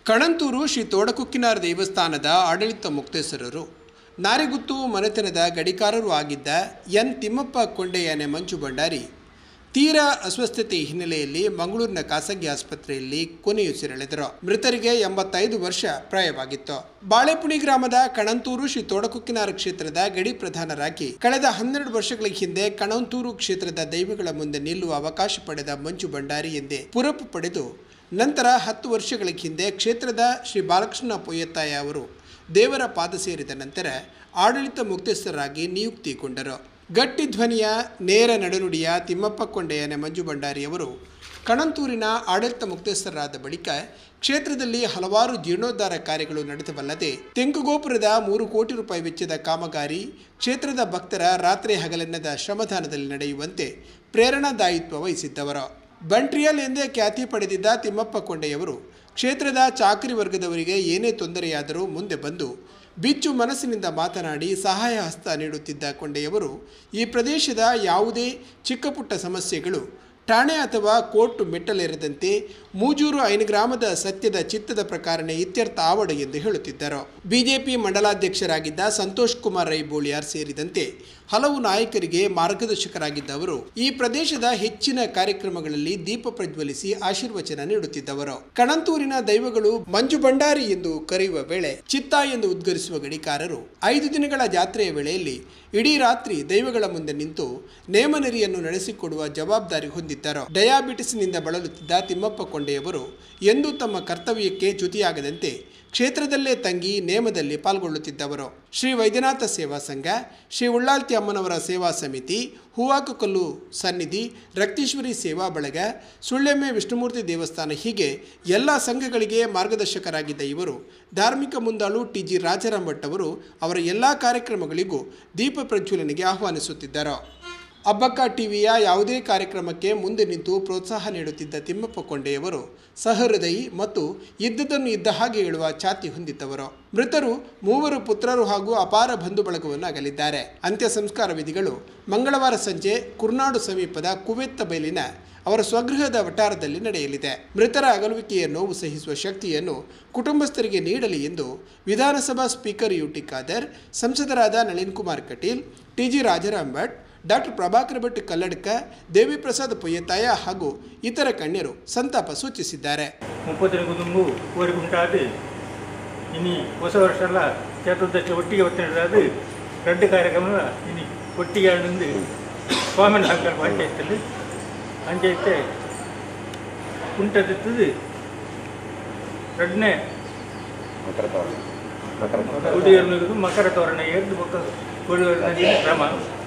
ಕಣಂತೂರು ಶ್ರೀ ತೋಡಕುಕ್ಕಿನಾರ ದೇವಸ್ಥಾನದ ಆಡಳಿತ ಮುಕ್ತೇಶ್ವರರು ನಾರಿಗುತ್ತು ಮನೆತನದ ಗಡಿಕಾರರೂ ಆಗಿದ್ದ ಎನ್ ತಿಮ್ಮಪ್ಪ ಕೊಂಡೆಯನೆ ಮಂಜು ಭಂಡಾರಿ ತೀರಾ ಅಸ್ವಸ್ಥತೆ ಹಿನ್ನೆಲೆಯಲ್ಲಿ ಮಂಗಳೂರಿನ ಖಾಸಗಿ ಆಸ್ಪತ್ರೆಯಲ್ಲಿ ಕೊನೆಯುಸಿರೆಳೆದರು ಮೃತರಿಗೆ ಎಂಬತ್ತೈದು ವರ್ಷ ಪ್ರಾಯವಾಗಿತ್ತು ಬಾಳೆಪುಣಿ ಗ್ರಾಮದ ಕಣಂತೂರು ಶ್ರೀ ತೋಡಕುಕ್ಕಿನಾರ ಕ್ಷೇತ್ರದ ಗಡಿ ಪ್ರಧಾನರಾಗಿ ಕಳೆದ ಹನ್ನೆರಡು ವರ್ಷಗಳ ಹಿಂದೆ ಕಣಂತೂರು ಕ್ಷೇತ್ರದ ದೈವಗಳ ಮುಂದೆ ನಿಲ್ಲುವ ಅವಕಾಶ ಪಡೆದ ಮಂಜು ಭಂಡಾರಿ ಎಂದೇ ಪುರಪ್ಪು ಪಡೆದು ನಂತರ ಹತ್ತು ವರ್ಷಗಳ ಹಿಂದೆ ಕ್ಷೇತ್ರದ ಶ್ರೀ ಬಾಲಕೃಷ್ಣ ಪೊಯ್ಯತ್ತಾಯ ಅವರು ದೇವರ ಪಾದ ಸೇರಿದ ನಂತರ ಆಡಳಿತ ಮುಕ್ತಸ್ಥರಾಗಿ ನಿಯುಕ್ತಿಗೊಂಡರು ಗಟ್ಟಿ ಧ್ವನಿಯ ನೇರ ನಡುನುಡಿಯ ತಿಮ್ಮಪ್ಪ ಕೊಂಡೆಯನ ಮಂಜು ಭಂಡಾರಿಯವರು ಕಣಂತೂರಿನ ಆಡಳಿತ ಮುಕ್ತಸ್ಥರಾದ ಬಳಿಕ ಕ್ಷೇತ್ರದಲ್ಲಿ ಹಲವಾರು ಜೀರ್ಣೋದ್ಧಾರ ಕಾರ್ಯಗಳು ನಡೆದವಲ್ಲದೆ ತೆಂಕುಗೋಪುರದ ಮೂರು ಕೋಟಿ ರೂಪಾಯಿ ವೆಚ್ಚದ ಕಾಮಗಾರಿ ಕ್ಷೇತ್ರದ ಭಕ್ತರ ರಾತ್ರಿ ಹಗಲೆನ್ನದ ಶ್ರಮದಾನದಲ್ಲಿ ನಡೆಯುವಂತೆ ಪ್ರೇರಣಾದಾಯಿತ್ವ ವಹಿಸಿದ್ದವರು ಬಂಟ್ರಿಯಲ್ ಎಂದೇ ಖ್ಯಾತಿ ಪಡೆದಿದ್ದ ತಿಮ್ಮಪ್ಪ ಕೊಂಡೆಯವರು ಕ್ಷೇತ್ರದ ಚಾಕರಿ ವರ್ಗದವರಿಗೆ ಏನೇ ತೊಂದರೆಯಾದರೂ ಮುಂದೆ ಬಂದು ಬಿಚ್ಚು ಮನಸ್ಸಿನಿಂದ ಮಾತನಾಡಿ ಸಹಾಯ ಹಸ್ತ ನೀಡುತ್ತಿದ್ದ ಕೊಂಡೆಯವರು ಈ ಪ್ರದೇಶದ ಯಾವುದೇ ಚಿಕ್ಕಪುಟ್ಟ ಸಮಸ್ಯೆಗಳು ಠಾಣೆ ಅಥವಾ ಕೋರ್ಟ್ ಮೆಟ್ಟಲೇರದಂತೆ ಮೂಜೂರು ಐನು ಗ್ರಾಮದ ಸತ್ಯದ ಚಿತ್ತದ ಪ್ರಕಾರನೇ ಇತ್ಯರ್ಥ ಆವಡ ಎಂದು ಹೇಳುತ್ತಿದ್ದರು ಬಿಜೆಪಿ ಮಂಡಲಾಧ್ಯಕ್ಷರಾಗಿದ್ದ ಸಂತೋಷ್ ಕುಮಾರ್ ರೈ ಬೋಳಿಯಾರ್ ಸೇರಿದಂತೆ ಹಲವು ನಾಯಕರಿಗೆ ಮಾರ್ಗದರ್ಶಕರಾಗಿದ್ದ ಅವರು ಈ ಪ್ರದೇಶದ ಹೆಚ್ಚಿನ ಕಾರ್ಯಕ್ರಮಗಳಲ್ಲಿ ದೀಪ ಪ್ರಜ್ವಲಿಸಿ ಆಶೀರ್ವಚನ ನೀಡುತ್ತಿದ್ದವರು ಕಣಂತೂರಿನ ದೈವಗಳು ಮಂಜು ಭಂಡಾರಿ ಎಂದು ಕರೆಯುವ ವೇಳೆ ಚಿತ್ತ ಎಂದು ಉದ್ಗರಿಸುವ ಗಡಿಕಾರರು ಐದು ದಿನಗಳ ಜಾತ್ರೆಯ ವೇಳೆಯಲ್ಲಿ ಇಡೀ ರಾತ್ರಿ ದೈವಗಳ ಮುಂದೆ ನಿಂತು ನೇಮನೆರಿಯನ್ನು ನಡೆಸಿಕೊಡುವ ಜವಾಬ್ದಾರಿ ಹೊಂದಿದ್ದರು ಡಯಾಬಿಟಿಸ್ನಿಂದ ಬಳಲುತ್ತಿದ್ದ ತಿಮ್ಮಪ್ಪ ಕೊಂಡೆಯವರು ಎಂದೂ ತಮ್ಮ ಕರ್ತವ್ಯಕ್ಕೆ ಚ್ಯುತಿಯಾಗದಂತೆ ಕ್ಷೇತ್ರದಲ್ಲೇ ತಂಗಿ ನೇಮದಲ್ಲಿ ಪಾಲ್ಗೊಳ್ಳುತ್ತಿದ್ದವರು ಶ್ರೀ ವೈದ್ಯನಾಥ ಸೇವಾ ಸಂಘ ಶ್ರೀ ಉಳ್ಳಾಲ್ತಿ ಅಮ್ಮನವರ ಸೇವಾ ಸಮಿತಿ ಹೂವಾಕುಕಲ್ಲು ಸನ್ನಿಧಿ ರಕ್ತೀಶ್ವರಿ ಸೇವಾ ಬಳಗ ಸುಳ್ಳೆಮ್ಮೆ ವಿಷ್ಣುಮೂರ್ತಿ ದೇವಸ್ಥಾನ ಹೀಗೆ ಎಲ್ಲ ಸಂಘಗಳಿಗೆ ಮಾರ್ಗದರ್ಶಕರಾಗಿದ್ದ ಇವರು ಧಾರ್ಮಿಕ ಮುಂದಾಳು ಟಿ ಜಿ ರಾಜಾರಾಮ್ ಭಟ್ ಅವರು ಅವರ ಎಲ್ಲ ಕಾರ್ಯಕ್ರಮಗಳಿಗೂ ದೀಪ ಪ್ರಜ್ವಲನೆಗೆ ಆಹ್ವಾನಿಸುತ್ತಿದ್ದರು ಅಬ್ಬಕ್ಕ ಟಿವಿಯ ಯಾವುದೇ ಕಾರ್ಯಕ್ರಮಕ್ಕೆ ಮುಂದೆ ನಿಂತು ಪ್ರೋತ್ಸಾಹ ನೀಡುತ್ತಿದ್ದ ತಿಮ್ಮಪ್ಪ ಕೊಂಡೆಯವರು ಸಹೃದಯಿ ಮತ್ತು ಇದ್ದದನ್ನು ಇದ್ದ ಹಾಗೆ ಹೇಳುವ ಛಾತಿ ಹೊಂದಿದ್ದವರು ಮೃತರು ಮೂವರು ಪುತ್ರರು ಹಾಗೂ ಅಪಾರ ಬಂಧು ಬಳಗವನ್ನು ಅಗಲಿದ್ದಾರೆ ಅಂತ್ಯ ಸಂಸ್ಕಾರ ವಿಧಿಗಳು ಮಂಗಳವಾರ ಸಂಜೆ ಕುರ್ನಾಡು ಸಮೀಪದ ಕುವೆತ್ತ ಬೈಲಿನ ಅವರ ಸ್ವಗೃಹದ ವಟಾರದಲ್ಲಿ ನಡೆಯಲಿದೆ ಮೃತರ ಅಗಲುವಿಕೆಯ ನೋವು ಸಹಿಸುವ ಶಕ್ತಿಯನ್ನು ಕುಟುಂಬಸ್ಥರಿಗೆ ನೀಡಲಿ ಎಂದು ವಿಧಾನಸಭಾ ಸ್ಪೀಕರ್ ಯು ಟಿ ಖಾದರ್ ಸಂಸದರಾದ Nalin Kumar Kateel T G Rajaram Bhat doctor Prabhakar Bhat Kalladka Deviprasad Poyyathaya ಹಾಗೂ ಇತರ ಗಣ್ಯರು ಸಂತಾಪ ಸೂಚಿಸಿದ್ದಾರೆ ಮುಪ್ಪತ್ತನೇ ಕುದುಂಬು ಕೋರಿಗುಂಟಾದು ಇನ್ನು ಹೊಸ ವರ್ಷ ಎಲ್ಲ ಚತುರ್ದಶಿ ಒಟ್ಟಿಗೆ ಒತ್ತಿನದು ரெண்டு ಕಾರ್ಯಕ್ರಮ ಇನ್ನು ಒಟ್ಟಿಗೆ ಆಡಿಂದು ಸ್ವಾಮಿ ಹಾಕಲ್ ಪಂಚಾಯತ್ತಲ್ಲಿ ಪಂಚಾಯತ್ ಕುಂಟದಿತ್ತದು ಎರಡನೇ ಉಡಿಯರ್ ಮಕರ ತೋರಣ ಎರಡು ಪಕ್ಕ ಕೊಡುವ ಕ್ರಮ